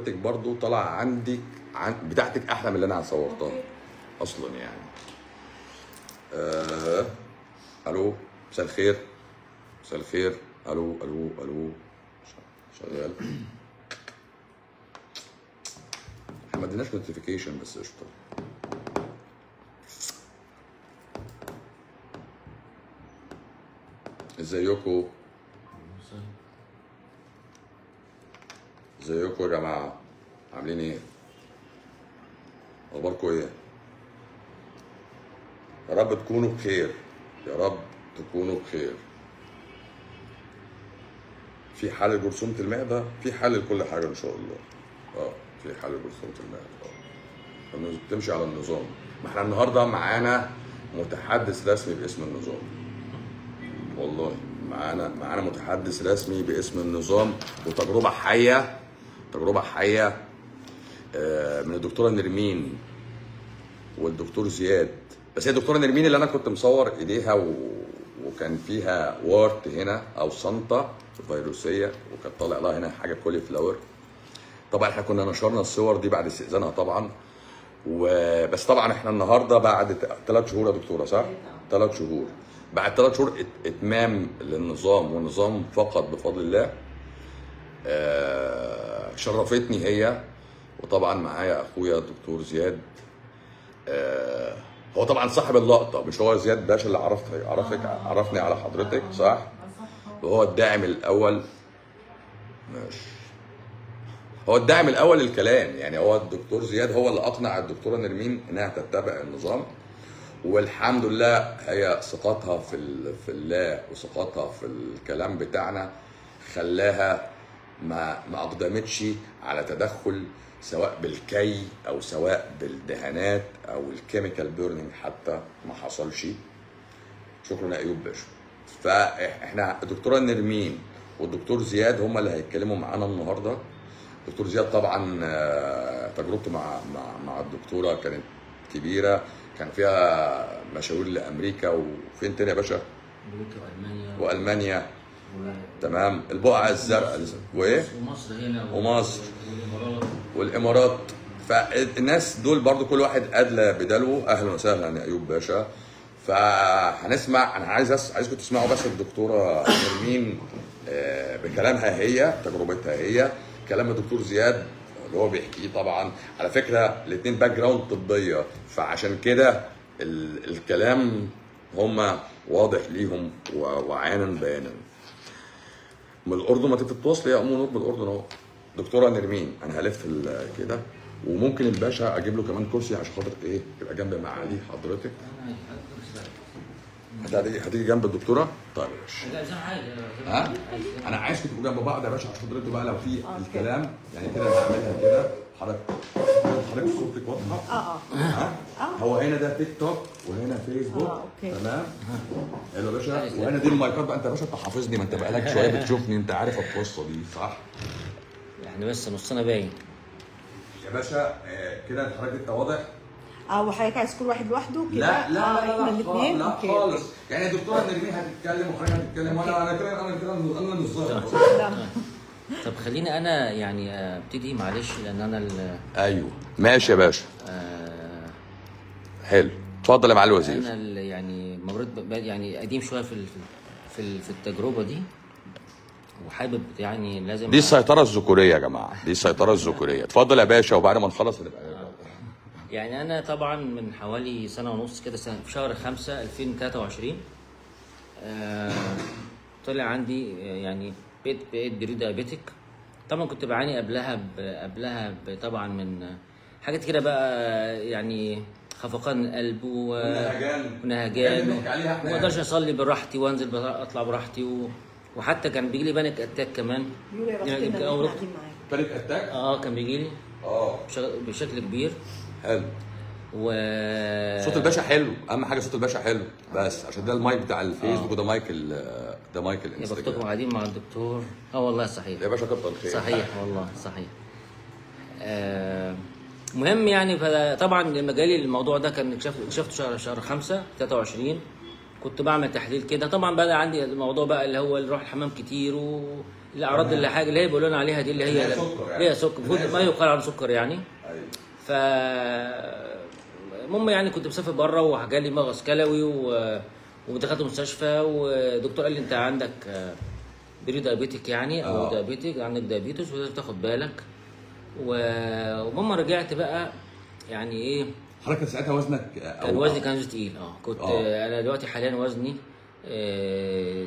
حضرتك برضو طلع عندك عن بتاعتك احلى من اللي انا صورتها أوكي. اصلا يعني آه... الو مساء الخير مساء الخير الو الو الو شغال احنا ما اديناش نوتيفيكيشن بس قشطه ازيكم ازيكم يا جماعه عاملين ايه اخباركم ايه يا رب تكونوا بخير يا رب تكونوا بخير في حل لجرثومة المعدة في حل لكل حاجة إن شاء الله اه في حل لجرثومة المعدة اه النز- تمشي على النظام ما احنا النهاردة معانا متحدث رسمي باسم النظام والله معانا معانا متحدث رسمي باسم النظام وتجربة حية تجربة حية آه، من الدكتورة نرمين والدكتور زياد بس هي الدكتوره نرمين اللي انا كنت مصور ايديها و... وكان فيها وارت هنا او صنطه فيروسيه وكانت طالع لها هنا حاجه كولي فلاور طبعا احنا كنا نشرنا الصور دي بعد استئذانها طبعا وبس طبعا احنا النهارده بعد ثلاث شهور يا دكتوره صح؟ ثلاث شهور بعد ثلاث شهور ات- اتمام للنظام والنظام فقط بفضل الله آه، شرفتني هي وطبعا معايا اخويا الدكتور زياد آه، هو طبعا صاحب اللقطه مش هو زياد باشا اللي عرفت عرفك عرفني على حضرتك صح؟ وهو الداعم الاول ماشي هو الداعم الاول للكلام يعني هو الدكتور زياد هو اللي اقنع الدكتوره نرمين انها تتبع النظام والحمد لله هي ثقتها في ال- في الله وثقتها في الكلام بتاعنا خلاها ما ما اقدمتش على تدخل سواء بالكي او سواء بالدهانات او الكيميكال بيرنينج حتى ما حصلش شكرا يا ايوب باشا فاحنا الدكتوره نرمين والدكتور زياد هم اللي هيتكلموا معانا النهارده دكتور زياد طبعا آه، تجربته مع مع مع الدكتوره كانت كبيره كان فيها مشاوير لامريكا وفين تاني يا باشا امريكا والمانيا والمانيا و- تمام البقعه الزرقاء وايه ومصر هنا و- ومصر. والامارات والامارات فالناس دول برضو كل واحد ادلى بدلوه اهلا وسهلا يا ايوب باشا فهنسمع انا عايز أس... عايزكم تسمعوا بس الدكتوره نرمين آه، بكلامها هي تجربتها هي كلام الدكتور زياد اللي هو بيحكيه طبعا على فكره الاثنين باك جراوند طبيه فعشان كده ال... الكلام هم واضح ليهم و... وعانا بيانا من الاردن ما تتواصلي يا ام نور من الاردن اهو دكتوره نرمين انا هلف ال- كده وممكن الباشا اجيب له كمان كرسي عشان خاطر ايه يبقى جنب معالي حضرتك هتيجي هتيجي جنب الدكتوره طيب يا باشا لا زي ما عادي ها انا عايزكم تبقوا جنب بعض يا باشا عشان حضرتك بقى لو في الكلام يعني كده انا هعملها كده حضرتك حضرتك صورتك واضحه اه اه ها هو هنا ده تيك توك وهنا فيسبوك آه، أوكي. تمام حلو يا باشا وهنا دي المايكات بقى انت يا باشا انت حافظني ما انت بقالك شويه بتشوفني انت عارف القصه دي صح يعني بس نصنا باين يا باشا آه، كده حضرتك انت واضح اه وحضرتك عايز كل واحد لوحده كده لا لا آه، لا احنا لا, الاثنين لا اوكي خالص يعني الدكتوره نرمين هتتكلم وحضرتك هتتكلم وانا انا كده انا كده انا مش ظاهر لا. طب خليني انا يعني ابتدي معلش لان انا ال- ايوه ماشي يا باشا آه، حلو اتفضل يا معالي الوزير انا ال- يعني مريت ب- يعني قديم شويه في ال- في ال- في التجربه دي وحابب يعني لازم دي السيطرة الذكورية يا جماعة دي السيطرة الذكورية اتفضل يا باشا وبعد ما نخلص هنبقى يعني انا طبعا من حوالي سنه ونص كده سنة في شهر 5 2023 آه طلع عندي آه، يعني بقيت بقيت بري دايابيتك طبعا كنت بعاني قبلها ب- قبلها ب- طبعا من آه، حاجات كده بقى يعني خفقان القلب و- ونهجان. ونهجان كان بنحكي عليها احنا وما اقدرش اصلي براحتي وانزل بطلع- اطلع براحتي و... وحتى كان بيجي لي بانيك اتاك كمان يوري رحت يعني لنا يمكن إن أول- احنا قاعدين معاك بانيك اتاك اه كان بيجي لي اه بش- بشكل كبير حلو و صوت الباشا حلو اهم حاجة صوت الباشا حلو بس عشان ده المايك بتاع الفيسبوك وده مايك ال- ده مايك يا بختكم الانستجرام قاعدين مع الدكتور اه والله صحيح يا باشا كتر خير صحيح والله صحيح آه مهم يعني فطبعا لما جالي الموضوع ده كان اكتشفت اكتشفته شهر شهر 5 23 كنت بعمل تحليل كده طبعا بقى عندي الموضوع بقى اللي هو اللي روح الحمام كتير و... الاعراض اللي حاجه اللي هي بيقولوا لنا عليها دي اللي هي اللي هي سكر يعني. اللي هي سكر اللي هي المفروض ما يقال عن سكر يعني ايوه ف المهم يعني كنت مسافر بره وجالي مغص كلوي و... ودخلت المستشفى ودكتور قال لي انت عندك آه، بري دايابيتك يعني او آه. دايابيتك عندك دايابيتس ولازم تاخد بالك و... وماما رجعت بقى يعني ايه حضرتك كان ساعتها وزنك أو- كان وزني كان تقيل اه كنت آه. آه. انا دلوقتي حاليا وزني آه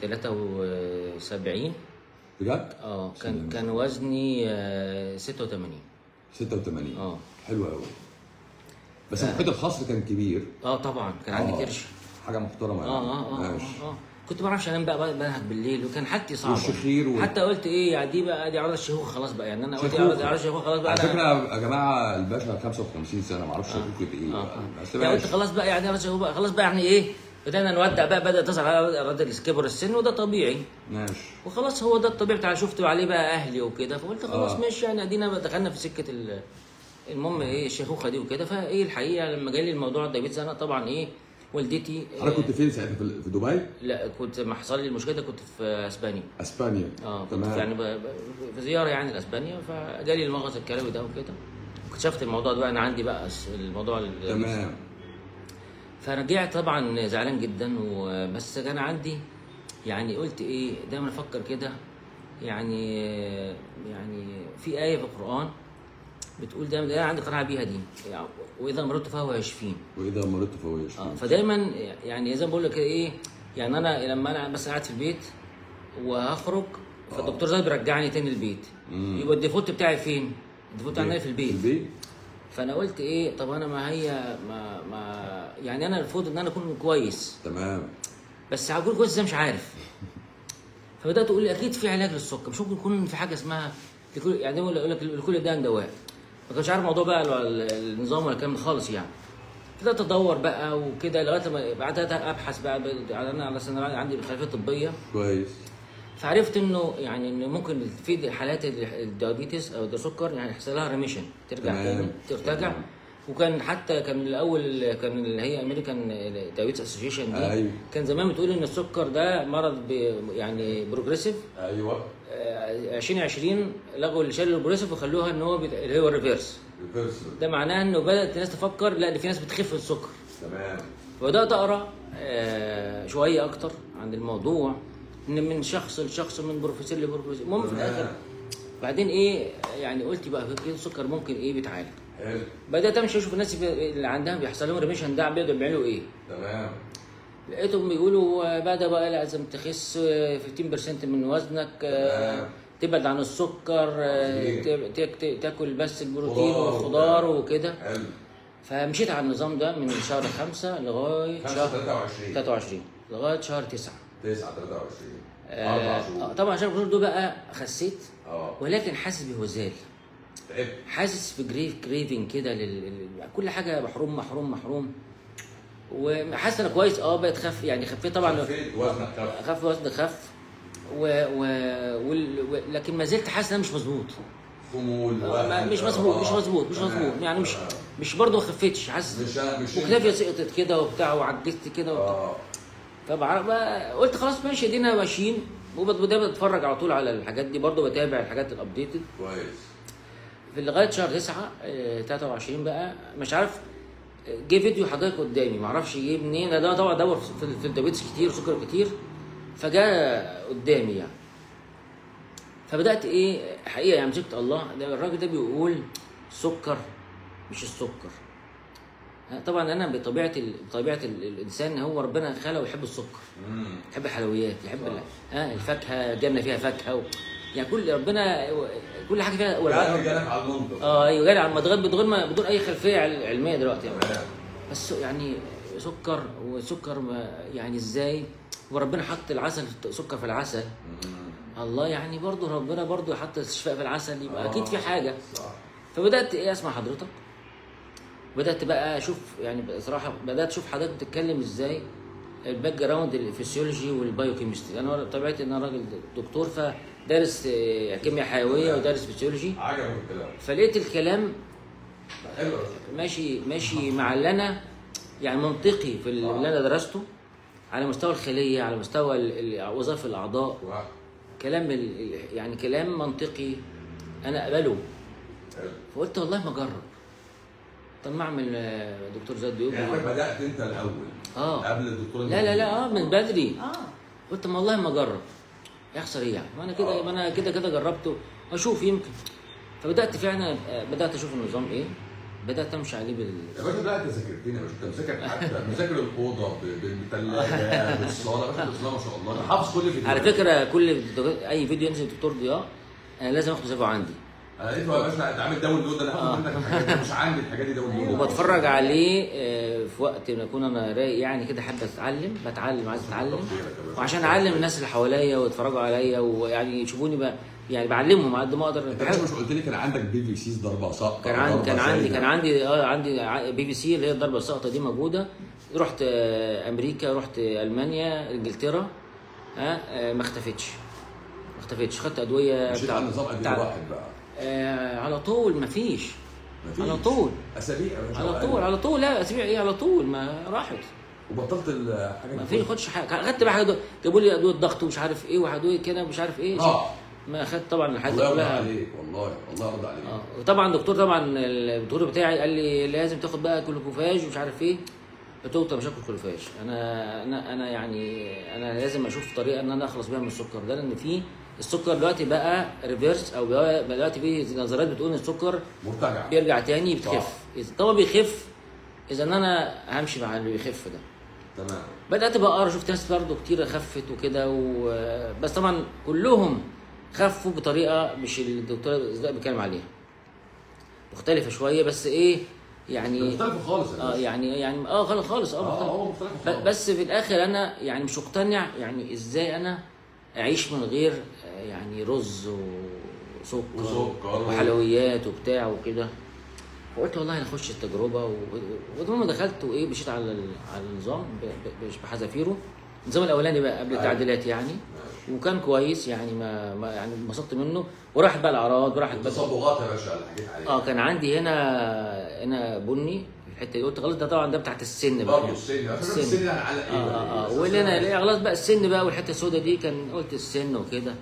73 بجد؟ اه كان كان وزني آه 86 86 اه حلو قوي بس المحيط الخصر كان كبير اه طبعا كان عندي آه. كرش حاجه محترمه اه اه اه, ماشي. آه, آه. كنت ما بعرفش انام بقى بنهج بالليل وكان حالتي صعبه والشخير وال- حتى قلت ايه يعني دي بقى دي اعراض الشيخوخه خلاص بقى يعني انا قلت شيخوخة. اعراض اعراض الشيخوخه خلاص بقى على أنا- فكره يا جماعه الباشا 55 سنه ما اعرفش شكوكه ايه اه بقى. اه بس يعني قلت ماشي خلاص بقى يعني اعراض الشيخوخه بقى خلاص بقى يعني ايه بدأنا نودع بقى بدأت تظهر على اعراض كبر السن وده طبيعي ماشي وخلاص هو ده الطبيعي بتاع شفته عليه بقى اهلي وكده فقلت خلاص آه. ماشي يعني ادينا بقى دخلنا في سكه ال المهم ايه الشيخوخه دي وكده فايه الحقيقه لما جالي الموضوع الدايبيتس انا طبعا ايه والدتي حضرتك كنت فين ساعتها في في دبي؟ لا كنت ما حصل لي المشكله ده كنت في اسبانيا اسبانيا اه كنت تمام يعني ب... ب... في زياره يعني لاسبانيا فجالي المغص الكلوي ده وكده اكتشفت الموضوع ده بقى انا عندي بقى الس- الموضوع ال- تمام فرجعت طبعا زعلان جدا وبس كان عندي يعني قلت ايه دايما افكر كده يعني يعني في ايه في القران بتقول دايما انا عندي قناعه بيها دي يعني واذا مرضت فهو يشفين واذا مرضت فهو اه يشفي فدايما يعني زي ما بقول لك كده ايه يعني انا لما انا بس قاعد في البيت وهخرج فالدكتور زي بيرجعني تاني البيت يبقى الديفولت بتاعي فين؟ الديفولت بتاعي في البيت في البيت فانا قلت ايه طب انا ما هي ما ما يعني انا المفروض ان انا اكون كويس تمام بس هكون كويس ازاي مش عارف فبدات اقول اكيد في علاج للسكر مش ممكن يكون في حاجه اسمها لكل يعني يقول يقول لك لكل داء دواء ما كنتش عارف موضوع بقى ال- النظام ولا الكلام ده خالص يعني بدات ادور بقى وكده لغايه ما بعدت ابحث بقى ب- انا على سنة عندي خلفيه طبيه كويس فعرفت انه يعني انه ممكن في حالات ال- الديابيتس او السكر يعني يحصل لها ريميشن ترجع تمام. تاني ترتجع وكان حتى كان الاول كان اللي هي امريكان دايبيتس اسوشيشن دي أيوة. كان زمان بتقول ان السكر ده مرض ب- يعني بروجريسيف ايوه 2020 لغوا اللي شالوا البروجريسيف وخلوها ان هو بت- اللي هو الريفيرس ريفرسل ده معناه انه بدات الناس تفكر لا ده في ناس بتخف السكر تمام فبدات اقرا آه، شويه اكتر عن الموضوع ان من شخص لشخص من بروفيسور لبروفيسور المهم في الاخر بعدين ايه يعني قلت بقى كده السكر ممكن ايه بيتعالج حلو بدات امشي اشوف الناس اللي عندها بيحصل لهم ريميشن ده بيقدروا بيعملوا ايه تمام لقيتهم بيقولوا آه، بدا بقى لازم تخس آه، 15% من وزنك آه، تمام. تبعد عن السكر آه، عظيم. ت- تاك- تاكل بس البروتين خضار والخضار وبتاع. وكده حلو فمشيت على النظام ده من شهر خمسة لغاية 5 شهر 23 23 لغاية شهر 9 9 23 آه اربع آه، شهور طبعا شهر الشهور دول بقى خسيت اه ولكن حاسس بهزال تعبت حاسس بجريف كريفنج كده لل... لل- كل حاجة محروم محروم محروم وحاسس انا كويس اه بقيت خف يعني خفيت طبعا خفيت وزنك خف خف وزن خف و... و... وال... و... لكن ما زلت حاسس ان انا مش مظبوط خمول آه، ما- مش مظبوط مش مظبوط مش مظبوط يعني مش مش برضه ما خفتش حاسس مش مش وكتافي سقطت كده وبتاع وعجزت كده وبتاع اه فبعرف بقى قلت خلاص ماشي ادينا ماشيين وبدأ بتفرج على طول على الحاجات دي برضه بتابع الحاجات الابديتد كويس في لغايه شهر 9 آه، 23 بقى مش عارف آه، جه فيديو حضرتك قدامي ما اعرفش جه منين انا ده طبعا دور في في الدايبيتس كتير وسكر كتير فجاء قدامي يعني فبدات ايه حقيقه يعني مسكت الله ده الراجل ده بيقول سكر مش السكر طبعا انا بطبيعه ال- بطبيعه ال- الانسان هو ربنا خلقه يحب السكر امم يحب الحلويات يحب ال- ها الفاكهه جنه فيها فاكهه و... يعني كل ربنا كل حاجه فيها والعقل جالك على المنطق اه ايوه جالي على المضغات بدون ما بدون اي خلفيه عل- علميه دلوقتي يعني. تمام. بس يعني سكر وسكر ما يعني ازاي وربنا حط العسل سكر في العسل الله يعني برضه ربنا برضه حط الشفاء في العسل يبقى اكيد في حاجه صح فبدات ايه اسمع حضرتك بدات بقى اشوف يعني بصراحه بدات اشوف حضرتك بتتكلم ازاي الباك جراوند الفسيولوجي والبايوكيمستري انا طبيعتي ان انا راجل دكتور فدارس آه، كيمياء حيويه ودارس فسيولوجي عجبك الكلام فلقيت الكلام حلو ماشي ماشي مع اللي انا يعني منطقي في اللي انا درسته على مستوى الخليه على مستوى ال- ال- وظائف الاعضاء واحد. كلام ال... ال- يعني كلام منطقي انا اقبله فقلت والله ما اجرب طب ما اعمل آه، دكتور زاد يوجي يعني حضرتك بدات انت الاول اه قبل الدكتور لا لا لا اه من بدري اه قلت ما والله ما اجرب يخسر ايه يعني ما انا كده آه. ما انا كده كده جربته اشوف يمكن فبدات فعلا آه، بدات اشوف النظام ايه بدات امشي عليه بال يا باشا لا انت ذاكرتني يا باشا انت مذاكر حتى مذاكر الاوضه ب- بالثلاجه بالصاله يا باشا بسم الله ما شاء الله انت حافظ كل فيديو على فكره كل اي فيديو ينزل دكتور ضياء انا لازم اخده سيفه عندي انا لقيته يا باشا انت عامل داونلود انا هاخد منك الحاجات دي مش عندي الحاجات دي داونلود وبتفرج عليه آه، في وقت ما اكون انا رايق يعني كده حابب اتعلم بتعلم عايز اتعلم وعشان اعلم الناس اللي حواليا ويتفرجوا عليا ويعني يشوفوني ب... يعني بعلمهم على قد ما اقدر انت يا باشا مش قلت لي كان عندك بي في سيز ضربه ساقطه كان عندي ضربة كان عندي سايدة؟ كان عندي اه عندي ع- بي بي سي اللي هي الضربه الساقطه دي موجوده رحت آه، امريكا رحت المانيا انجلترا ها آه، ما اختفتش ما اختفتش خدت ادويه مشيت على نظام ادويه بتاع- واحد بقى آه على طول ما فيش مفيش. على طول اسابيع يا باشا على وأقل. طول على طول لا اسابيع ايه على طول ما راحت وبطلت الحاجه ما في خدش حاجه خدت بقى حاجه جابوا لي ادويه ضغط ومش عارف ايه وادويه كده ومش عارف ايه اه ما اخدت طبعا الحاجات الله دي يرضى كلها عليك والله الله يرضى عليك اه وطبعا دكتور طبعا الدكتور بتاعي قال لي لازم تاخد بقى كلوكوفاج ومش عارف ايه قلت له طب مش هاكل كلوكوفاج انا انا انا يعني انا لازم اشوف طريقه ان انا اخلص بيها من السكر ده لان في السكر دلوقتي بقى ريفيرس او بقى دلوقتي في نظريات بتقول ان السكر مرتجع بيرجع تاني صح. بتخف اذا طبعا بيخف اذا ان انا همشي مع اللي بيخف ده تمام بدات بقى اقرا شفت ناس برضه كتير خفت وكده و... بس طبعا كلهم خفوا بطريقه مش اللي الدكتور ازاي بيتكلم عليها مختلفه شويه بس ايه يعني مختلف خالص يا اه باشا. يعني يعني اه خلاص خالص اه اه مختلف. هو مختلف ب- خالص. بس في الاخر انا يعني مش مقتنع يعني ازاي انا اعيش من غير آه، يعني رز وسكر وسكر. وحلويات وبتاع وكده فقلت والله انا اخش التجربه و- والمهم دخلت وايه مشيت على ال- على النظام ب- ب- مش بحذافيره النظام الاولاني بقى قبل التعديلات يعني وكان كويس يعني ما, ما يعني انبسطت منه وراحت بقى الاعراض وراحت بقى التصبغات يا باشا اللي حكيت عليها اه كان عندي هنا هنا بني في الحته دي قلت خلاص ده طبعا ده بتاعت السن بقى برضه السن السن السن ده هنعلق ايه اه بقى؟ اه اه أساساً واللي انا اللي خلاص بقى السن بقى والحته السوداء دي كان قلت السن وكده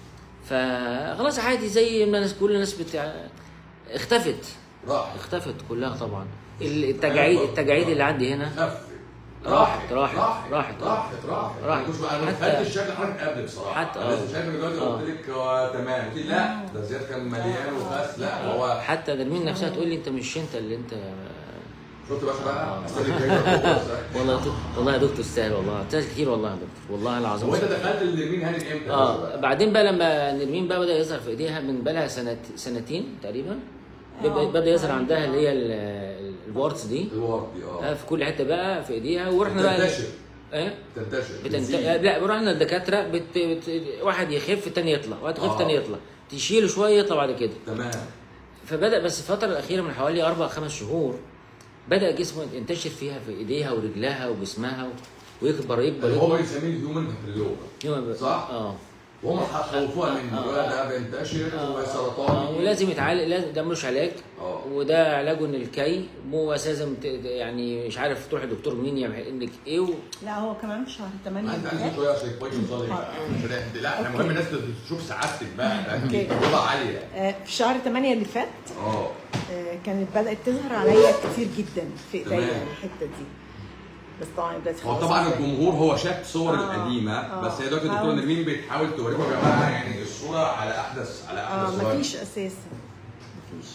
فخلاص عادي زي ما الناس كل الناس بتاع اختفت راح اختفت كلها طبعا التجاعيد التجاعيد اللي عندي هنا خف راحت- راحت- راحت راحت. راحت راحت راحت. مش انا ما حتى- دخلتش الشكل حضرتك قبل بصراحه حتى- انا لسه اه. شايف دلوقتي اه. قلت لك آه، تمام قلت لي لا ده زياد كان مليان وخس لا هو حتى نرمين نفسها تقول لي انت مش انت اللي انت شفت باشا بقى استنى الجاي والله يا دكتور- والله يا دكتور تستاهل والله تستاهل كتير والله يا دكتور والله العظيم هو انت دخلت لمين هاني امتى يا باشا اه بقى؟ بعدين بقى لما نرمين بقى بدا يظهر في ايديها من بقى لها سنت سنتين تقريبا آه. بدا يظهر عندها اللي هي ال- الورتس دي الوردي آه، اه في كل حته بقى في ايديها ورحنا بقى تنتشر ايه تنتشر بتنت... بتزيد. لا رحنا الدكاتره بت... بت... واحد يخف التاني يطلع واحد يخف آه. التاني يطلع تشيله شويه يطلع بعد كده تمام فبدا بس الفتره الاخيره من حوالي اربع خمس شهور بدا جسمه ينتشر فيها في ايديها ورجلها وجسمها و... ويكبر يكبر اللي هو يكبر بيسميه الهيومن بابيلوما يوم ب- صح؟ اه وهم خوفوها مني آه. ولا ده بينتشر آه، وسرطان ولازم يتعالج لازم ده ملوش علاج اه. وده علاجه ان الكي مو لازم ت- يعني مش عارف تروح لدكتور مين يعمل لك ايه و... لا هو كمان في شهر 8 ما انت اللي عايز فات شويه عشان كويس وصلي لا احنا مهم الناس تشوف سعادتك بقى انت تجربه عاليه آه، في شهر 8 اللي فات اه آه، كانت بدات تظهر عليا كتير جدا في ايديا تمام. الحته دي بس طبعا دلوقتي هو خلاص طبعا كفاية. الجمهور هو شاف الصور آه، القديمه آه. بس هي دلوقتي الدكتوره حاول. نرمين بتحاول توريكم يا جماعه يعني الصوره على احدث على اه احدث وجه. مفيش اساسا مفيش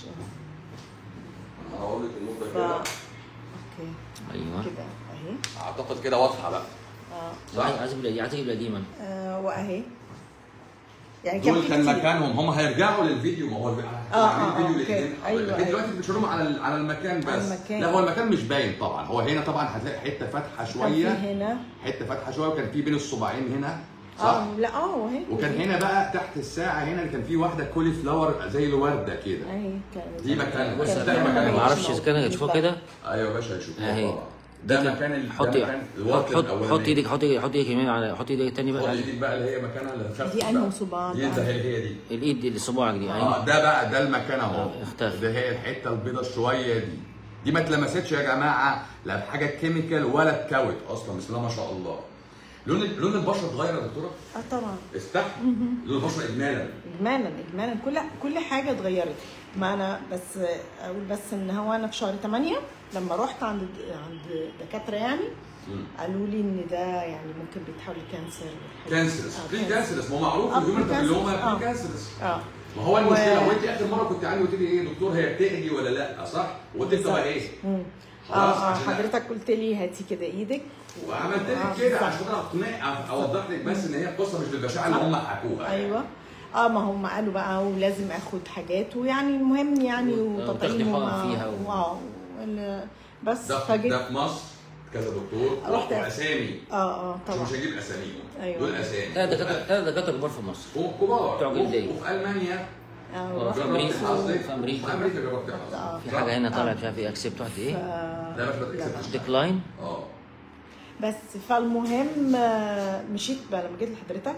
انا هقول لك النقطه ف... كده اوكي ايوه كده اهي اعتقد كده واضحه بقى اه عايز عايز اجيب عايز اجيب القديمه آه، واهي يعني دول في كان كتير. مكانهم هم هيرجعوا للفيديو ما هو الفيديو آه، آه، عاملين آه، فيديو أوكي. الاثنين أيوة، لكن أيوة. دلوقتي بتشوفهم على ال- على المكان بس على المكان. لا هو المكان مش باين طبعا هو هنا طبعا هتلاقي حته فاتحه كان في شويه هنا حته فاتحه شويه وكان في بين الصباعين هنا صح اه لا اه وهي وكان هنا بقى تحت الساعه هنا كان في واحده كولي فلاور زي الورده كده اهي كانت دي مكان بص بس كان ده فيها مكان انا ما معلش اعرفش اذا كان هتشوفوها كده ايوه يا باشا هيشوفوها اهي. طبعا. ده دي مكان ال- ده حطي مكان حط الورد حط الأولاني. حط ايدك حط ايدك حط ايدك يمين على حط ايدك التاني خد بقى على ايدك بقى اللي هي مكانها اللي خفت دي بقى. أنهي صباع دي بقى؟ ده هي هي دي الايد اللي صباعك دي اه ايوه ده بقى ده المكان اهو آه، اختفى. ده هي الحته البيضه شويه دي دي ما اتلمستش يا جماعه لا بحاجه كيميكال ولا اتكوت اصلا بسم الله ما شاء الله لون لون البشره اتغير يا دكتوره اه طبعا استحي لون البشره اجمالا اجمالا اجمالا كل كل حاجه اتغيرت ما انا بس اقول بس ان هو انا في شهر 8 لما رحت عند عند دكاتره يعني مم. قالوا لي ان ده يعني ممكن بيتحول لكانسر كانسرس آه، بري كانسر. كانسرس ما هو معروف آه، الهيومن pre-cancerous. بابيلوما آه. بري كانسرس اه ما هو المشكله و- هو انت اخر مره كنت عندي قلت لي ايه يا دكتور هي بتهدي ولا لا صح؟ وقلت لك طب ايه؟ مم. خلاص اه اه عشان- حضرتك قلت لي هاتي كده ايدك وعملت لك آه، كده بالظبط. عشان خاطر اقنع اوضح لك بس ان هي قصه مش بالبشاعه اللي هم حكوها يعني. ايوه اه ما هم قالوا بقى ولازم اخد حاجات ويعني المهم يعني و- وتطعيم وتاخدي حقن وما- فيها و- اه وال- بس ده في- فجيت ده في مصر كذا دكتور رحت- واسامي اه اه عشان طبعا مش هجيب اساميهم أيوة. دول اسامي ثلاث دكاتره ثلاث دكاتره كبار في مصر وكبار بتوع جلدية. وفي المانيا اه في رحت أمريكا. بس- حظك في أمريكا. في امريكا جربت حظك آه. في حاجه هنا طالعه مش عارف ايه اكسبت واحد ايه لا مش بتكسب ديكلاين اه بس فالمهم آه، مشيت بقى لما جيت لحضرتك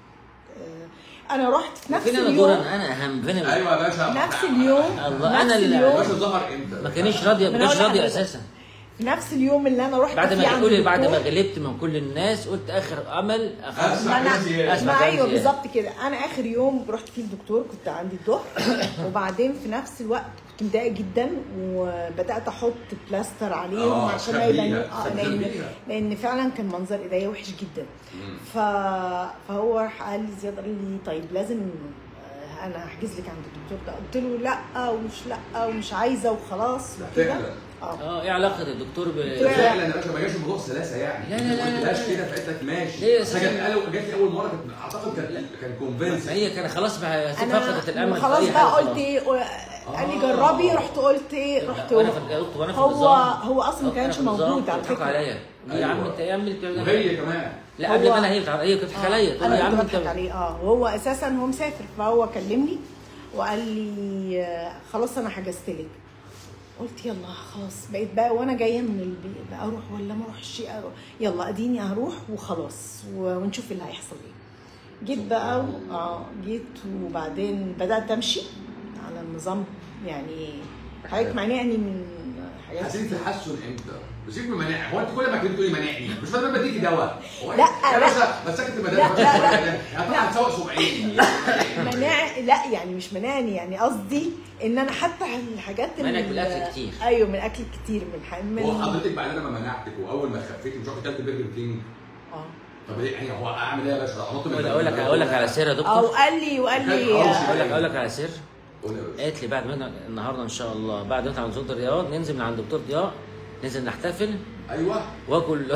آه، انا رحت في نفس فين انا دور اليوم انا انا اهم فين ال- ايوه يا باشا نفس اليوم الله، أنا نفس اللي- اليوم الباشا ظهر امتى؟ ما كانش راضيه ما من كانش أول راضيه حضرتك. اساسا في نفس اليوم اللي انا رحت بعد فيه ما عند تقولي بعد ما الدكتور. غلبت من كل الناس قلت اخر امل أسمع اخر ما انا كده زيادة. أسمع ما كلام ايوه زيادة. بالظبط كده انا اخر يوم رحت فيه الدكتور كنت عندي الظهر وبعدين في نفس الوقت كنت متضايقه جدا وبدات احط بلاستر عليهم آه، عشان ما خبيها، يبانوا آه، لان خبيها. لان فعلا كان منظر ايديا وحش جدا مم. ف... فهو راح قال لي زياد قال لي طيب لازم آه، انا هحجز لك عند الدكتور ده قلت له لا ومش لا ومش عايزه وخلاص لا، وكده فعلا. اه اه ايه علاقه الدكتور ب لا. فعلا يا باشا ما جاش الموضوع سلاسه يعني لا، لا، لا، ما لا، قلتلهاش لا. كده فقلت لك ماشي ليه يا بس جت سيدي؟ قالوا جت لي اول مره كانت اعتقد كان كان كونفينس هي كان خلاص بقى فقدت انا الامل في خلاص أي حاجة بقى قلت خلاص. ايه قال لي آه. جربي رحت قلت ايه رحت وانا في يا دكتور وانا في هو النظام. هو اصلا ما أنا كانش في النظام، موجود على بيضحكوا فكره عليا يا عم أيوة. انت يا عم انت وهي كمان لا قبل هو- ما انا هي بتاع- هي كانت بتضحك عليا تقول لي يا انا عم كنت انت بضحك عليه اه وهو اساسا هو مسافر فهو كلمني وقال لي آه، خلاص انا حجزت لك قلت يلا خلاص بقيت بقى وانا جايه من البيت بقى اروح ولا ما اروحش أروح. يلا اديني هروح وخلاص و- ونشوف اللي هيحصل ايه جيت بقى و... اه جيت وبعدين بدات امشي على النظام يعني حضرتك مانعني من حاجات حسيت كتير. تحسن امتى؟ بسيبك من مناعي هو انت كل ما كنت تقولي مناعني مش فاهم بديكي دواء هو لا، يا لا. باشا مسكت لا، المدارس لا، لا. هتطلع تسوق سبعين مناع لا يعني مش منعني يعني قصدي ان انا حتى الحاجات ال- منعك من الأكل كتير. ايوه من الاكل كتير من ح- من هو حضرتك بعد لما منعتك واول ما خفيتي مش رحت اكلت برجر كينج اه طب ايه يعني هو اعمل ايه يا باشا؟ انط من اقول لك اقول لك على سر يا او دكتور قال لي وقال لي اقول لك اقول لك على سر قول يا باشا. قالت لي بعد ما النهارده ان شاء الله بعد ما نطلع عند دكتور رياض ننزل من عند دكتور ضياء ننزل نحتفل ايوه واكل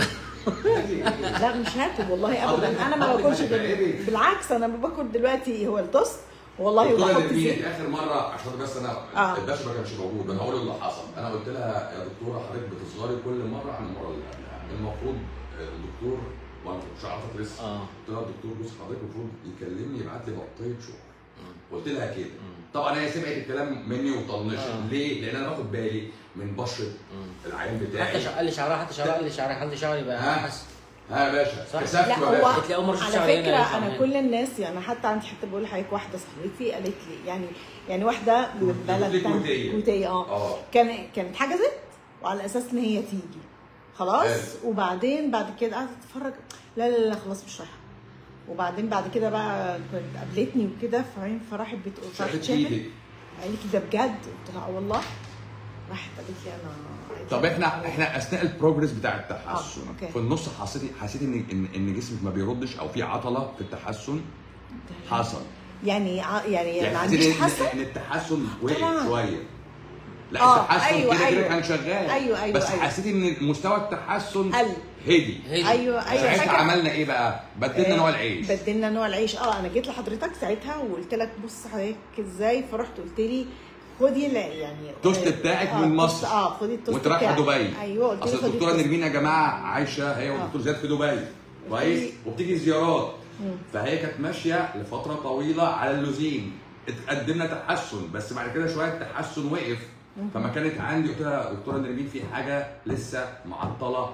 لا مش هاكل والله حضرتك- ابدا انا ما حضرتك باكلش هتبقى غير إيه؟ بالعكس انا باكل دلوقتي هو التوست والله دكتوره وبحط نرمين زيت اخر مره عشان بس انا آه. الباشا ما كانش موجود انا هقول اللي حصل انا قلت لها يا دكتوره حضرتك بتصغري كل مره عن المره اللي قبلها المفروض الدكتور وانا ما كنتش اعرفك لسه اه قلت لها الدكتور بص حضرتك المفروض يكلمني يبعت لي بطايه شغل قلت لها كده طبعا هي سمعت الكلام مني وطنشت آه. ليه؟ لان انا باخد بالي من بشره العين حتى بتاعي شع- قال لي شعرها حتى شعرها قال لي شعرها حد شعري بقى ها؟ حس ها يا باشا صح. كسفت لا يا هو باشا قلت لي أول مرة أشوف على شعري هنا فكره يطلع انا هنا. كل الناس يعني حتى عندي حتى بقول لحضرتك واحده صاحبتي قالت لي يعني يعني واحده من بلد كويتية. تانية- كويتيه اه اه كان كانت حجزت وعلى اساس ان هي تيجي خلاص حلو. وبعدين بعد كده قعدت تتفرج لا لا لا خلاص مش رايحه وبعدين بعد كده بقى كانت قابلتني وكده فعين فراحت بتقول فراحت شافت شافت ايدك قالت لي ده بجد قلت لها اه والله راحت قالت لي انا عايزة طب احنا احنا اثناء البروجرس بتاع التحسن آه، أوكي. في النص حسيتي حسيتي ان ان ان جسمك ما بيردش او في عطله في التحسن حصل يعني ع- يعني, يعني ما حسيتي عنديش ان حاسه ان التحسن وقف طبعاً. شويه لا آه، التحسن أيوة، كده كده أيوة. كان شغال أيوة، أيوة، بس أيوة. حسيتي ان مستوى التحسن قل. هدي هي دي. ايوه ايوه ساعتها فاكرة؟ عملنا ايه بقى؟ بدلنا نوع العيش بدلنا نوع العيش اه انا جيت لحضرتك ساعتها وقلت لك بص حضرتك ازاي فرحت قلت لي خدي لا يعني التوست بتاعك آه، من التوست- مصر. اه خدي التوست وانت رايحه بتاعك. دبي ايوه قلت لي اصل خدي الدكتوره التوست. نرمين يا جماعه عايشه هي والدكتور زياد في دبي كويس وبتيجي زيارات فهي كانت ماشيه لفتره طويله على اللوزين اتقدمنا تحسن بس بعد كده شويه التحسن وقف فما كانت عندي قلت لها دكتوره نرمين في حاجه لسه معطله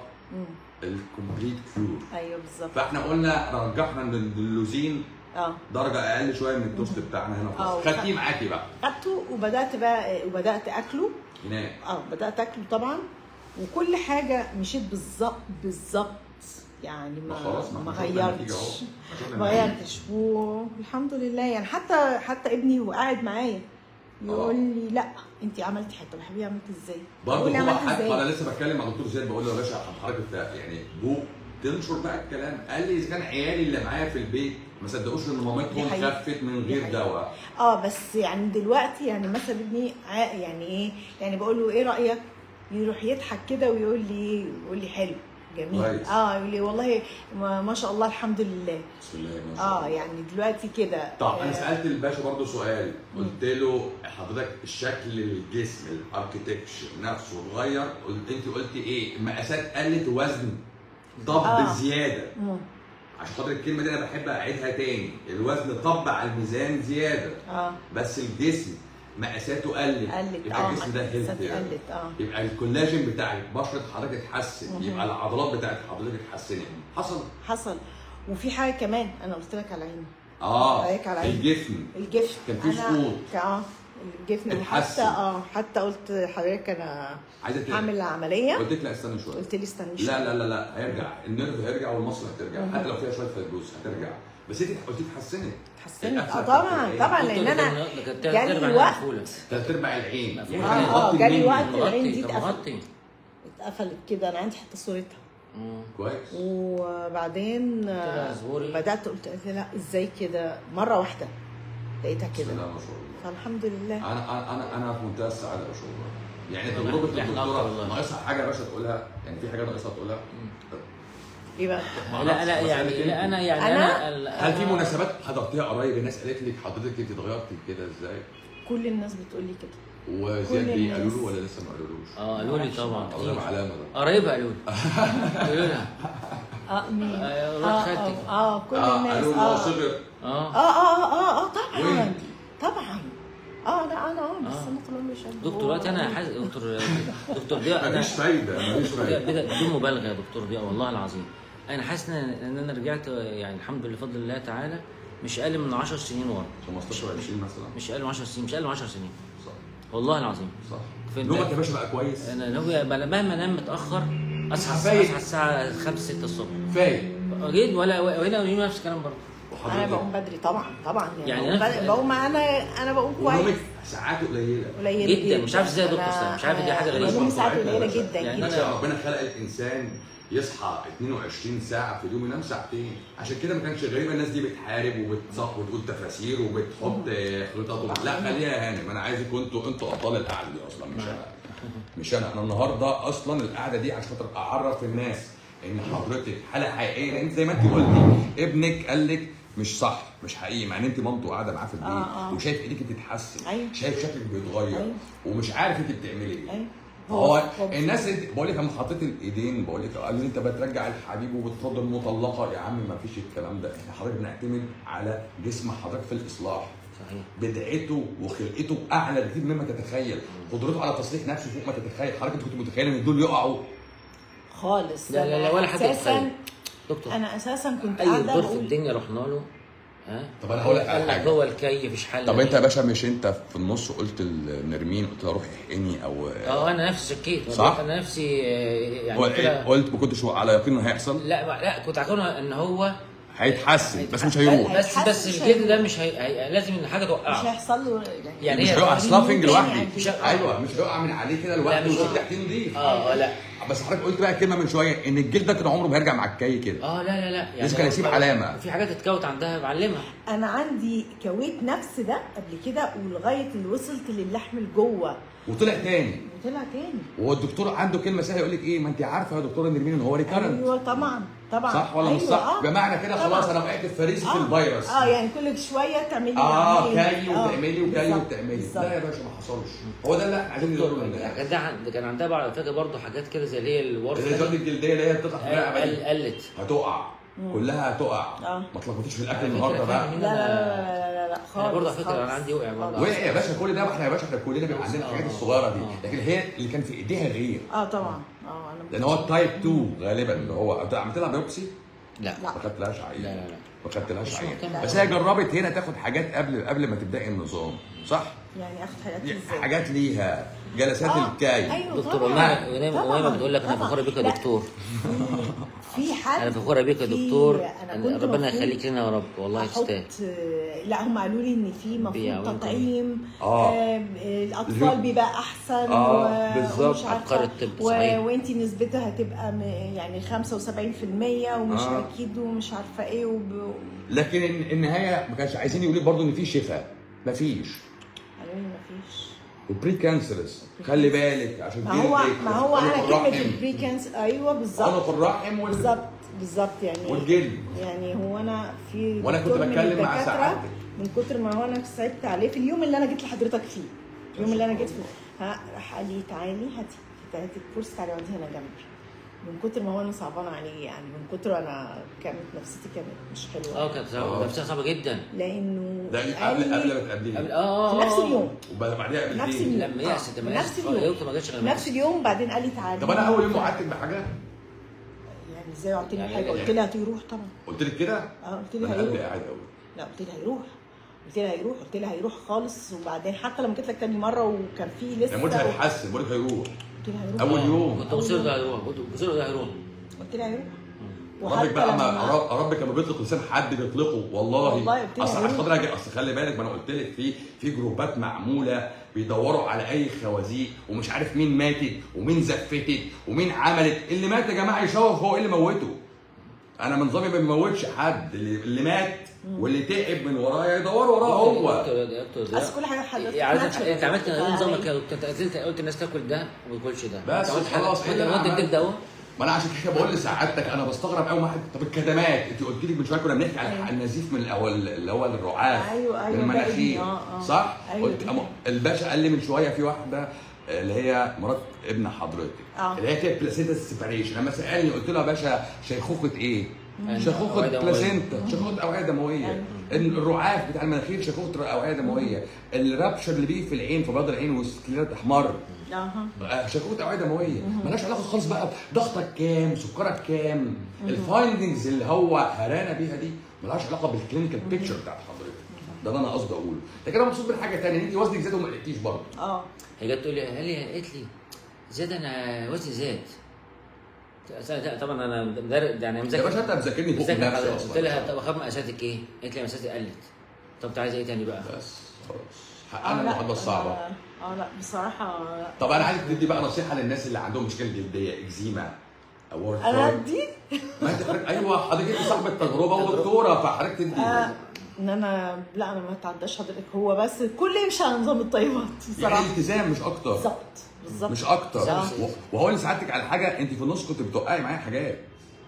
الكومبليت كيور ايوه بالظبط فاحنا قلنا رجحنا من اللوزين اه درجه اقل شويه من التوست بتاعنا هنا في آه، مصر وخ- خدتيه معاكي بقى خدته وبدات بقى وبدات اكله هناك اه بدات اكله طبعا وكل حاجه مشيت بالظبط بالظبط يعني ما ما خلاص، ما ما احنا شفنا النتيجة غيرتش اهو. شفنا ما النتيجة. غيرتش والحمد لله يعني حتى حتى ابني هو قاعد معايا يقول لي لا انت عملتي حاجه طب يا حبيبي عملت ازاي؟ برضه بقول له هو عملت حتى انا ازاي؟ لسه بتكلم مع دكتور زياد بقول له يا باشا حضرتك انت يعني بو تنشر بقى الكلام قال لي اذا كان عيالي اللي معايا في البيت ما صدقوش ان مامتهم دي حقيقة. خفت من دي غير حقيقة. دواء اه بس يعني دلوقتي يعني مثلا ابني ع- يعني ايه يعني بقول له ايه رايك؟ يروح يضحك كده ويقول لي يقول لي حلو جميل كويس. اه يقول لي والله ما, ما شاء الله الحمد لله بسم الله ما شاء اه الله يعني دلوقتي كده طب انا آه، سالت الباشا برضه سؤال قلت له حضرتك شكل الجسم الاركتكتشر نفسه اتغير قلت انت قلتي ايه مقاسات قلت وزن طب آه. زياده مم. عشان خاطر الكلمه دي انا بحب اعيدها تاني الوزن طب على الميزان زياده اه بس الجسم مقاساته قلت قلت يبقى اه الجسم ده مقاسات هيلث قلت اه يبقى الكولاجين بتاع بشره حضرتك اتحسن مهم. يبقى العضلات بتاعت حضرتك اتحسنت حصل حصل وفي حاجه كمان انا قلت لك على عيني اه عليك على عيني. الجسم الجفن كان في أنا- سقوط. ك- اه الجفن اتحسن. حتى اه حتى قلت لحضرتك انا عايزه تاني. هعمل عمليه قلت لك لا استنى شويه قلت لي استني شوية. لا لا لا لا هيرجع النيرف هيرجع والمصل هترجع مهم. حتى لو فيها شويه فيبروز هترجع بس انت قلت اتحسنت اتحسنت الأكثر اه طبعا كان طبعا إيه؟ لان انا كانت جالي تربع وقت. مقفولة. ثلاث ارباع العين مقفولة. يعني آه، غطي جالي المين. وقت. العين دي مغطي طب اتقفلت. مغطي اتقفلت كده انا عندي حتى صورتها مم. كويس وبعدين طلع آه، زهوري. بدات قلت قلت لا ازاي كده مره واحده لقيتها بسم كده الله ما شاء الله فالحمد لله انا انا انا انا في منتهى السعاده ما شاء الله يعني والله تجربه إحنا أكتر الدكتوره والله. ناقصها حاجه يا باشا تقولها يعني في حاجه ناقصها تقولها ايه بقى لا لا بسألك يعني أنت. لا انا يعني أنا؟ انا هل في مناسبات حضرتيها قريب الناس قالت لك حضرتك انت اتغيرتي كده ازاي؟ كل الناس بتقول لي كده وزياد كل بيه قالوا الناس. له ولا لسه ما قالولوش؟ اه قالوا لي طبعا الله كتير علامه ده قرايبها قالوا لي قالوا لها اه مين آه، ولاد اه خالتك. اه, آه كل اه الناس قالوا له هو اه صغر اه اه اه اه اه طبعا وانت طبعا اه لا انا اه بس آه. انا طول عمري شاب دكتور دلوقتي انا حاسس دكتور دكتور ضياء انا مفيش فايده مفيش دكتور ضياء فايده بدا- بدون مبالغه يا دكتور ضياء والله العظيم انا حاسس ان ان انا رجعت يعني الحمد لله بفضل الله تعالى مش اقل من 10 سنين ورا 15 20 مثلا مش اقل من 10 سنين مش اقل من 10 سنين صح والله العظيم صح فين نومك بقى؟ يا باشا بقى كويس انا لو مهما انام متاخر اصحى فايق. اصحى الساعه 5 6 الصبح فايق جيت ولا وهنا وهنا نفس الكلام برضه انا بقوم وحضرتك بدري طبعا طبعا يعني, يعني بقوم, أنا- بدري بقوم انا انا بقوم كويس ونومك ساعات قليله قليل جدا، مش عارف ازاي يا دكتور أنا- سامي، مش عارف دي حاجة أنا غريبة. بنوم ساعات قليله باشا. جدا يعني جدا عشان ربنا خلق الانسان يصحى 22 ساعه في اليوم ينام ساعتين عشان كده ما كانش غريبه الناس دي بتحارب وبتصح وتقول تفاسير وبتحط خطط وب- لا خليها يا هانم انا عايزكم انتوا انتوا ابطال القعده دي اصلا مش انا مش انا انا النهارده اصلا القعده دي عشان خاطر اعرف الناس ان حضرتك حاله حقيقيه لان انت زي ما انت قلتي ابنك قال لك مش صح مش حقيقي مع ان انت مامته قاعده معاه في البيت آه، آه. وشايف ايديك بتتحسن أيوة. شايف شكلك بيتغير أيوة. ومش عارف انت بتعملي ايه أيوة. هو هو- الناس اللي بقول لك لما حطيت الايدين بقول لك قالوا لي انت بترجع الحبيب وبتفضل المطلقه يا عم ما فيش الكلام ده احنا حضرتك بنعتمد على جسم حضرتك في الاصلاح صحيح بدعته وخلقته اعلى بكتير مما تتخيل قدرته على تصليح نفسه فوق ما تتخيل حضرتك انت كنت متخيل ان دول يقعوا خالص لا لا لا ولا حد اساسا يتخيل دكتور انا اساسا كنت اي قاعده دور في بقول الدنيا رحنا له ها طب أنا هقول لك على قال لك حاجة. هو الكي مفيش حل طب انت يا باشا مش انت في النص قلت لنرمين قلت لها روحي احقني او اه انا نفسي شكيت صح؟ انا نفسي آه، يعني قلت- كده قلت ما كنتش على يقين انه هيحصل لا ما- لا كنت عارف ان هو هيتحسن بس مش هيروح بس هيتحسن بس مش الجلد ده هيروح. مش هي... هي... لازم ان حاجه مش توقعه هيحصل له يعني مش هي هيقع سلافنج تاني لوحدي يعني. مش- ايوه مش هيقع من عليه كده لوحده مش- ويشيل تحتيه نضيف اه لا بس حضرتك قلت بقى كلمه من شويه ان الجلد ده كان عمره ما هيرجع مع الكي كده اه لا لا لا يعني لازم كان يسيب هو- علامة. في حاجات اتكوت عندها بعلمها انا عندي كويت نفس ده قبل كده ولغايه اللي وصلت للحم لجوه وطلع تاني وطلع تاني وهو الدكتور عنده كلمه سهله يقول لك ايه ما انت عارفه يا دكتوره نرمين ان هو ريكارنت ايوه طبعا طبعا صح ولا مش أيوة، صح؟ آه. بمعنى كده طبعاً. خلاص انا وقعت في فريسه آه. الفيروس اه يعني كل شويه تعملي اه عملية. كي آه، وتعملي وكي بالظبط، وتعملي بالظبط. لا يا باشا ما حصلش هو ده اللي احنا عايزين نقوله للناس كان ده عند- كان عندها بعد فاكر برضه حاجات كده زي اللي هي الورثه الازازات دي. الجلديه اللي هي بتطلع في الرقبه قل- دي قلت هتقع كلها هتقع آه. ما تلخبطيش في الاكل على فكرة النهارده بقى فعلا لا لا لا لا لا لا خالص انا برضه على فكره خالص. انا عندي وقع برضه وقع يا باشا كل ده واحنا يا باشا احنا كلنا بيبقى عندنا الحاجات آه. الصغيره دي آه. لكن هي اللي كان في ايديها غير اه طبعا اه انا لان هو التايب 2 غالبا اللي هو انت عملت لها بيوبسي لا لا. ما خدتلهاش عين لا، لا، لا. ما خدتلهاش مش عين مهتم. بس هي جربت هنا تاخد حاجات قبل قبل ما تبداي النظام صح؟ يعني اخد حاجات يعني ازاي حاجات ليها جلسات آه، الكاي أيوة دكتور طبعاً، والله ونايمة طبعاً، ونايمة بتقول لك انا طبعاً. فخوره بيك يا لا، دكتور في حد انا فخوره بيك يا في- دكتور أنا كنت ربنا مفروض يخليك لنا يا رب والله تستاهل احط لا هم قالوا لي ان في بيعملوا مفروض تطعيم آه. آه، الاطفال اليوم. بيبقى احسن آه، و- بالظبط. ومش عارفة. أفكار الطب، و... صحيح. وانتي نسبتها هتبقى م... يعني 75% ومش آه. اكيد ومش عارفه ايه وب... لكن الن- النهايه ما كانش عايزين يقولوا برضه ان في شفاء مفيش قالوا لي مفيش وبري كانسرس خلي بالك عشان ما هو جلدك ما هو عنق انا كلمه الرحم البري كانسر ايوه عنق بالظبط الرحم وال- بالظبط بالظبط يعني والجلد يعني هو انا في وأنا كنت دكتور من بتكلم مع الدكاترة سعادتك. من كتر ما هو انا صعبت عليه في اليوم اللي انا جيت لحضرتك فيه اليوم اللي انا جيت فيه ها راح قال لي تعالي هاتي هاتي الكرسي تعالي اقعدي هنا جنبي من كتر ما هو انا صعبانه عليه يعني من كتر انا كانت نفسيتي كانت مش حلوه اه كانت صعبة- نفسها صعبه جدا لانه ده قال قبل لي قبل ما قبل تقابليه اه في آه، نفس آه. اليوم وبعديها نفس قابلتيه اليوم لما يأست لما نفس يأست اليوم. يا دكتور ما جاتش غير لما نفس يأست. اليوم بعدين قال لي تعالي طب انا اول يوم وعدتك بحاجه يعني ازاي قلت لي يعني- حاجه قلت لها هتروح طبعا قلت لك كده اه قلت لي انا قلبي هيروح قاعد قوي لا قلت لها هيروح قلت لها هيروح قلت لها هيروح خالص وبعدين حتى لما جيت لك تاني مره وكان في لسه يعني مش هيتحسن بقول لك هيروح قلت لها هيروح اول آه، يوم كنت بصير ده هيروح كنت بصير ده هيروح قلت لها هيروح ربك بقى لما- ما رب- ربك لما بيطلق لسان حد بيطلقه والله والله قلت لها اصل هيروح. عشان خاطر اجي اصل خلي بالك ما انا قلت لك في في جروبات معموله بيدوروا على اي خوازيق ومش عارف مين ماتت ومين زفتت ومين عملت اللي مات يا جماعه يشوف هو ايه اللي موته انا من نظامي ما بيموتش حد اللي, اللي مات واللي تعب من ورايا يدور وراه هو دكتور دكتور ده بس كل حاجه حضرتك إيه، عايز ناتشورال. انت عملت ايه نظامك فاهم؟ يا دكتور انت قلت قلت الناس تاكل ده وما تاكلش ده بس أنت عملت حاجة- خلاص، إيه انت اللي انت أنا اديك دواء ما انا عشان كده بقول لسعادتك انا بستغرب قوي واحد طب الكدمات انت قلت لي من شويه كنا بنحكي على أيوة. النزيف من الاول اللي هو الرعاف أيوة، أيوة، من ده المناخير ابني، آه، آه. صح؟ أيوة، قلت ابني. أما- الباشا قال لي من شويه في واحده اللي هي مرات ابن حضرتك آه. اللي هي كانت بلاسينتا سيباريشن لما سالني قلت له يا باشا شيخوخه ايه؟ أوعية شيخوخه دموية. بلاسينتا شيخوخه اوعيه دمويه الرعاف بتاع المناخير شيخوخه اوعيه دمويه الرابشر اللي بيجي في العين في بياض العين والسكليرات احمر اها شكوت اوعيه دمويه مالهاش علاقه خالص بقى ضغطك كام سكرك كام الفايندنجز اللي هو هرانا بيها دي مالهاش علاقه بالكلينيكال بيكتشر بتاعت حضرتك ده اللي انا قصدي اقوله لكن انا مبسوط من حاجه ثانيه ان انت وزنك زاد وما لقيتيش برضه اه هي جت تقول لي قال لي قالت لي زاد انا وزني زاد طبعا انا مدرب يعني يا مذاكر باشا انت مذاكرني فوق مذاكر نفسي حضرتك. اصلا قلت لها طب اخاف مقاساتك ايه؟ قالت لي مقاساتي قلت طب انت عايزه ايه تاني بقى؟ بس خلاص آه، حققنا لا، المعادله الصعبه اه آه، لا بصراحه لا. طب انا عايزك تدي بقى نصيحه للناس اللي عندهم مشكله جلديه اكزيما او انا دي ما انت حضرتك ايوه حضرتك انت صاحبه تجربه ودكتوره فحضرتك تدي آه ان انا لا انا ما اتعداش حضرتك هو بس كل يمشي على نظام الطيبات يعني بصراحه التزام مش اكتر بالظبط بالظبط مش اكتر آه. و- وهقول لسعادتك على حاجه انت في النص كنت بتوقعي معايا حاجات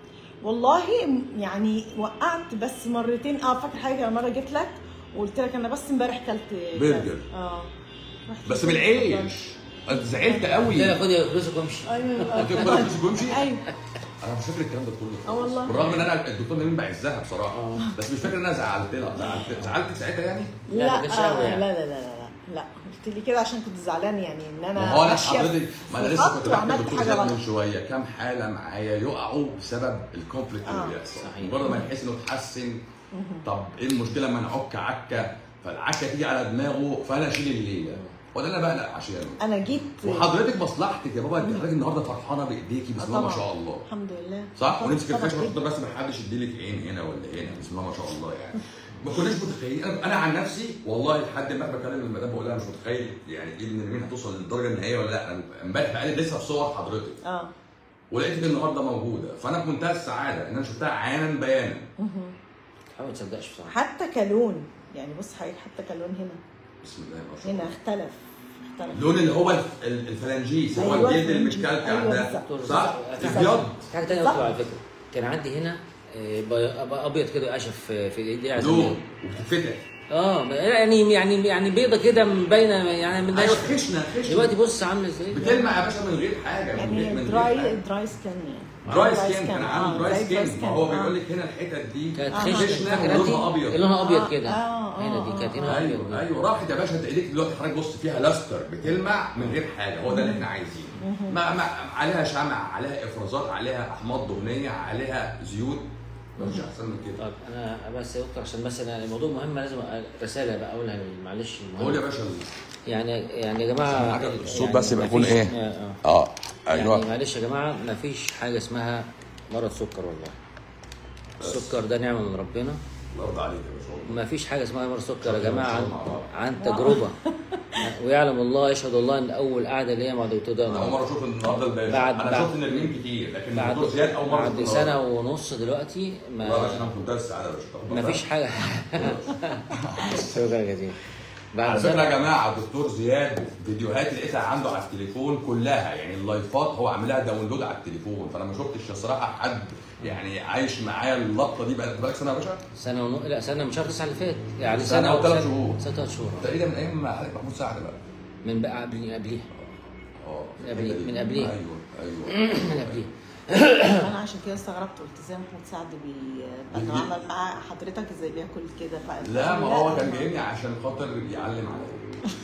والله يعني وقعت بس مرتين اه فاكر حاجه مره جيت لك وقلت لك انا بس امبارح كلت برجر. اه رحت بس كلت بالعيش انت زعلت قوي قلت لها خدي فلوسك وامشي ايوه قلت لك خد فلوسك وامشي ايوه انا مش فاكر الكلام ده كله آه والله. بالرغم ان انا الدكتور نبيل بعزها بصراحه بس مش فاكر ان انا زعلت لها زعلت زعلت ساعتها يعني لا، لا ما كانتش آه قوي يعني. لا لا لا لا لا قلت لي كده عشان كنت زعلان يعني ان انا ما هو انا ماشية حضرتك ما انا في لسه خط كنت بحكي وعملت للدكتور حاجه زياد غلط من شويه كام حاله معايا يقعوا بسبب الكونفليكت اللي آه، بيحصل صحيح. مجرد ما يحس انه اتحسن طب ايه المشكله اما نعك عكه فالعكه تيجي على دماغه فانا اشيل الليله وده اللي انا بقلق عشانه انا جيت وحضرتك مصلحتك يا بابا انت حضرتك النهارده فرحانه بايديكي بسم الله ما طبعاً. شاء الله الحمد لله صح طبعاً، ونمسك طبعاً الخشبه جداً. نحط بس ما حدش يديلك عين هنا ولا هنا بسم الله ما شاء الله يعني ما كناش متخيلين انا أنا عن نفسي والله لحد ما بكلم المدام بقول لها مش متخيل يعني ايه ان مين هتوصل للدرجه النهائيه ولا لا أنا امبارح بقلب لسه في صور حضرتك اه ولقيتك النهارده موجوده فانا في منتهى السعاده ان انا شفتها عيانا بيانا حاول ما تصدقش بصراحه حتى كلون يعني بص حضرتك حتى كلون هنا بسم الله ما شاء هنا الله اختلف اختلف اللون اللي هو الف- ال- الفلانجيس هو أيوة، الجلد الفلانجيس. المتكلكع أيوة، ده بالظبط. صح؟ بالظبط. ابيض حاجه تانية صح. دكتور على فكره كان عندي هنا آه، بي- ابيض كده اشف في في ايدي عشان- لون وبتتفتح اه يعني يعني يعني بيضه كده باينه يعني من عايش خشنه خشنه دلوقتي بص عامله ازاي بتلمع يا باشا من غير حاجه من غير يعني من غير دراي حاجه دراي سكين يعني دراي dry سكين كان skin. عنده آه، دراي زي dry سكين ما skin. هو آه. بيقول لك هنا الحتت دي كانت آه. خشنه خشنة فاكرة انت؟ ولونها أبيض. لونها ابيض آه، كده آه، هنا دي آه، كانت آه. هنا ابيض ايوه ايوه راحت يا باشا انت ايديك دلوقتي حضرتك بص فيها لاستر بتلمع من غير حاجه هو ده اللي احنا عايزينه ما ما عليها شمع عليها افرازات عليها احماض دهنيه عليها زيوت مش احسن من كده طب انا بس يا دكتور عشان بس انا الموضوع مهم لازم أ- رساله بقى اقولها معلش قول يا المهم باشا يعني يعني يا جماعه حاجة الصوت يعني بس يبقى يكون مفيش- ايه؟ آه، آه. اه يعني ايوه معلش يا جماعه ما فيش حاجه اسمها مرض سكر والله السكر ده نعمه من ربنا الله يرضى عليك يا باشا ما فيش حاجه اسمها مرض سكر يا جماعه عن, مع بعض. عن تجربه ويعلم الله يشهد الله ان اول قعده ليا مع دكتور ده انا اول مره اشوف النهارده الباشا بعد- انا بعد- شفت نرمين كتير لكن بعد الدكتور زياد اول مره بعد أشوفه سنه النهاردة. ونص دلوقتي والله يا باشا انا ما في منتهى السعاده يا باشا تاخد ما بالك. فيش حاجه شكرا جزيلا على بعد فكره يا سنه جماعه دكتور زياد فيديوهات لقيتها عنده على التليفون كلها يعني اللايفات هو عاملها داونلود على التليفون فانا ما شفتش الصراحه حد يعني عايش معايا اللقطه دي بقى بالك سنه يا باشا سنه ونص لا سنه من شهر 9 اللي فات يعني سنة سنه أو ثلاث سنة- شهور. سنه ثلاث شهور تقريبا من ايام ما حضرتك محمود سعد بقى من بقى قبل قبليها اه من قبليه- من قبليه. ايوه ايوه من قبليها انا عشان كده استغربت قلت ازاي محمود سعد بي بي- انه عمل مع حضرتك ازاي بياكل كده ف... لا ما هو كان جايبني عشان خاطر يعلم عليا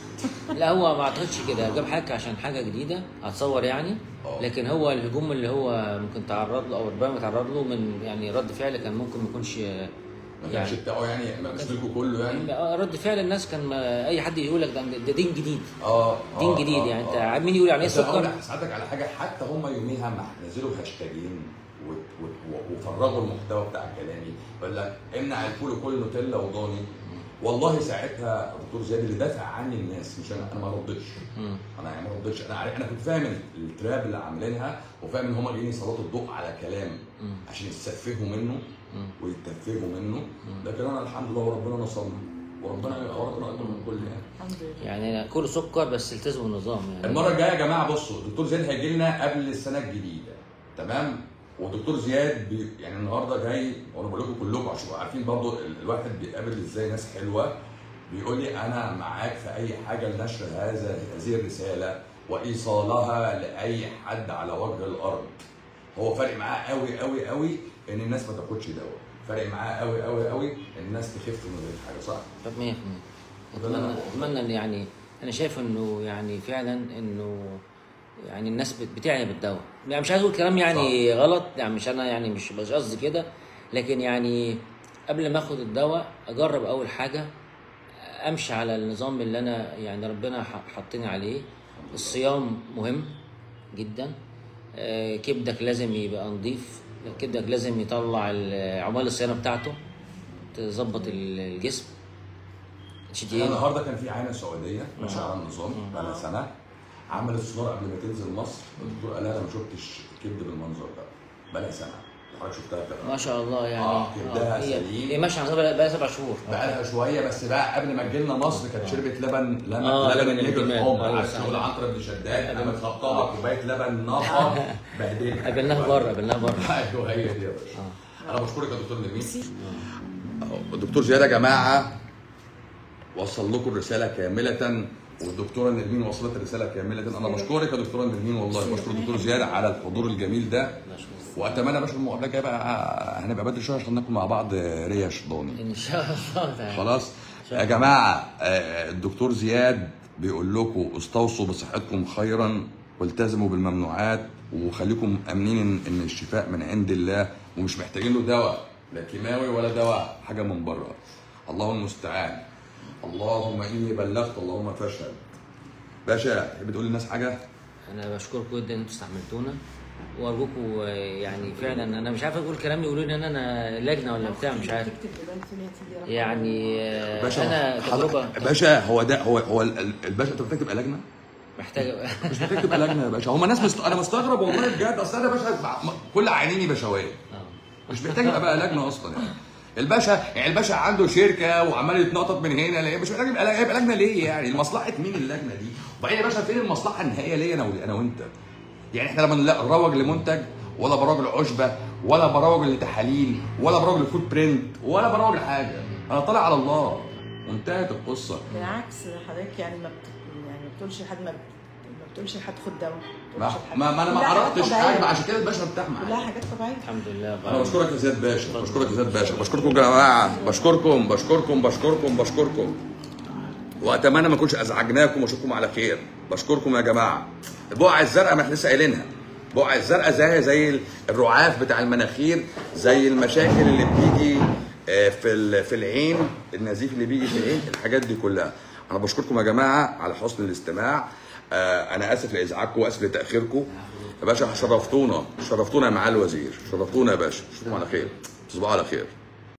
لا هو ما اعتقدش كده جاب حاجه عشان حاجه جديده هتصور يعني اه. لكن هو الهجوم اللي هو ممكن تعرض له او ربما تعرض له من يعني رد فعل كان ممكن ما يكونش ما كانش بتاعه يعني ما كانش ملكه كله يعني يعني رد فعل الناس كان ما اي حد يقول لك ده, ده دين جديد اه دين آه، جديد آه، يعني انت آه. مين يقول يعني ايه بس هقول سكر لك ساعتك على حاجه حتى هم يوميها ما نزلوا هاشتاجين و- و- و- وفرغوا المحتوى بتاع كلامي يقول لك امنع الفول وكل نوتيلا وضاني والله ساعتها دكتور زياد اللي دافع عني الناس مش انا انا ما ردتش مم. انا يعني ما ردتش انا عارف انا كنت فاهم ال- التراب اللي عاملينها وفاهم ان هم جايين يسلطوا الضوء على كلام مم. عشان يستفهوا منه مم. ويتفهوا منه لكن انا الحمد لله وربنا نصرنا وربنا وربنا اكبر من كل يعني الحمد لله يعني كله سكر بس التزموا النظام يعني المره الجايه يا جماعه بصوا الدكتور زياد هيجي لنا قبل السنه الجديده تمام ودكتور زياد بي يعني النهارده جاي وانا بقول لكم كلكم عشان تبقوا عارفين برضو ال- الواحد بيقابل ازاي ناس حلوه بيقول لي انا معاك في اي حاجه لنشر هذا هذه الرساله وايصالها لاي حد على وجه الارض هو فارق معاه قوي قوي قوي ان الناس ما تاخدش دواء فارق معاه قوي قوي قوي ان الناس تخف من غير حاجه صح طب 100% اتمنى اتمنى ان يعني انا شايف انه يعني فعلا انه يعني الناس بت- بتعني بالدواء يعني مش عايز اقول كلام يعني غلط يعني مش انا يعني مش مش قصدي كده لكن يعني قبل ما اخد الدواء اجرب اول حاجه امشي على النظام اللي انا يعني ربنا ح- حطني عليه الصيام مهم جدا آه، كبدك لازم يبقى نظيف كبدك لازم يطلع ال- عمال الصيانه بتاعته تظبط ال- الجسم انا شديد النهارده كان في عينه سعوديه ماشيه على النظام بقى سنه عملت سونار قبل ما تنزل مصر الدكتور قال لها انا ما شفتش كبد بالمنظر ده بقى لها سنه حضرتك شفتها بتاع ما شاء الله يعني آه، كبدها هي سليم. هي ماشيه على نظام بقى سبع شهور بقى لها شويه بس بقى قبل ما تجي لنا مصر كانت شربت لبن لبن آه، لبن لبن النجم الجمال. ام أيوة، عارف صح. شغل عنتر بن شداد قامت خبطها كوبايه لبن نقى بهدلها قابلناها بره قابلناها بره ايوه هي دي يا باشا انا بشكرك يا دكتور نبيل الدكتور زياد يا جماعه وصل لكم الرساله كامله والدكتوره نرمين وصلت الرساله كامله انا بشكرك يا دكتوره نرمين والله بشكر الدكتور زياد على الحضور الجميل ده واتمنى يا باشا المقابله الجايه بقى هنبقى بدري شويه عشان ناكل مع بعض ريش ضاني ان شاء الله تعالى خلاص يا جماعه آه، الدكتور زياد بيقول لكم استوصوا بصحتكم خيرا والتزموا بالممنوعات وخليكم امنين ان إن الشفاء من عند الله ومش محتاجين له دواء لا كيماوي ولا دواء حاجه من بره الله المستعان اللهم اني بلغت اللهم فاشهد باشا تحب تقول للناس حاجه انا بشكركم جدا ان انتوا استحملتونا وارجوكم آه، يعني فعلا انا مش عارف اقول كلام يقولوا لي ان انا لجنه ولا بتاع مش عارف تكتب دلوقتي اللي هتيجي رقم. يعني آه، باشا انا تجربه حضرتك- باشا هو ده هو هو ال- ال- الباشا انت محتاج تبقى لجنه محتاجه مش محتاج تبقى لجنه يا باشا هم ناس مست... انا مستغرب والله بجد اصل انا باشا م- كل عينيني بشوات آه. مش محتاج يبقى بقى لجنه اصلا يعني الباشا يعني الباشا عنده شركه وعمال يتنطط من هنا ليه مش محتاج يبقى يبقى لجنه ليه يعني لمصلحه مين اللجنه دي وبعدين يا باشا فين المصلحه النهائيه ليا انا و- انا وانت يعني احنا لما نلا- نروج لمنتج ولا بروج لعشبه ولا بروج لتحاليل ولا بروج لفود برنت ولا بروج لحاجه انا طالع على الله وانتهت القصه بالعكس حضرتك يعني ما بت... يعني ما بتقولش لحد ما ما بتقولش لحد خد دواء ما ما, بتقولش لحد- ما, ما انا ما كلها حاجات عرفتش طبيعية. حاجه عشان كده الباشا ارتاح معايا كلها حاجات طبيعيه الحمد لله انا بشكرك يا زياد باشا بشكرك يا زياد باشا بشكركم يا جماعه بشكركم بشكركم بشكركم بشكركم واتمنى ما اكونش ازعجناكم واشوفكم على خير بشكركم يا جماعه البقع الزرقاء ما احنا لسه قايلينها البقع الزرقاء زي زي الرعاف بتاع المناخير زي المشاكل اللي بتيجي آه، في ال- في العين النزيف اللي بيجي في العين الحاجات دي كلها انا بشكركم يا جماعه على حسن الاستماع آه انا اسف لازعاجكم واسف لتاخيركم يا باشا شرفتونا شرفتونا يا معالي الوزير شرفتونا يا باشا اشوفكم على خير تصبحوا على خير